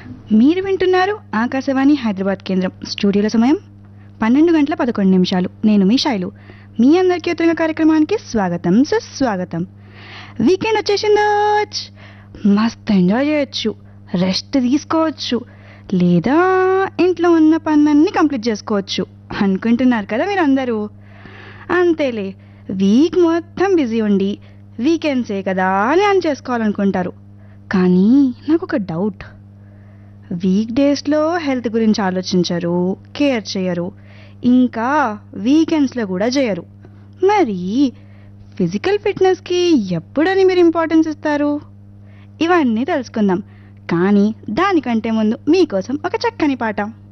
మీరు వింటున్నారు ఆకాశవాణి హైదరాబాద్ కేంద్రం స్టూడియోల సమయం పన్నెండు గంటల పదకొండు నిమిషాలు నేను మీ శైలు మీ అందరికీ ఉత్తరంగ కార్యక్రమానికి స్వాగతం సుస్వాగతం వీకెండ్ వచ్చేసిందో మస్తు ఎంజాయ్ చేయొచ్చు రెస్ట్ తీసుకోవచ్చు లేదా ఇంట్లో ఉన్న పనులన్నీ కంప్లీట్ చేసుకోవచ్చు అనుకుంటున్నారు కదా మీరు అందరూ అంతేలే వీక్ మొత్తం బిజీ ఉండి వీకెండ్సే కదా అని అని చేసుకోవాలనుకుంటారు కానీ నాకు ఒక డౌట్ వీక్ డేస్లో హెల్త్ గురించి ఆలోచించరు కేర్ చేయరు ఇంకా వీకెండ్స్లో కూడా చేయరు మరి ఫిజికల్ ఫిట్నెస్కి ఎప్పుడని మీరు ఇంపార్టెన్స్ ఇస్తారు ఇవన్నీ తెలుసుకుందాం కానీ దానికంటే ముందు మీకోసం ఒక చక్కని పాట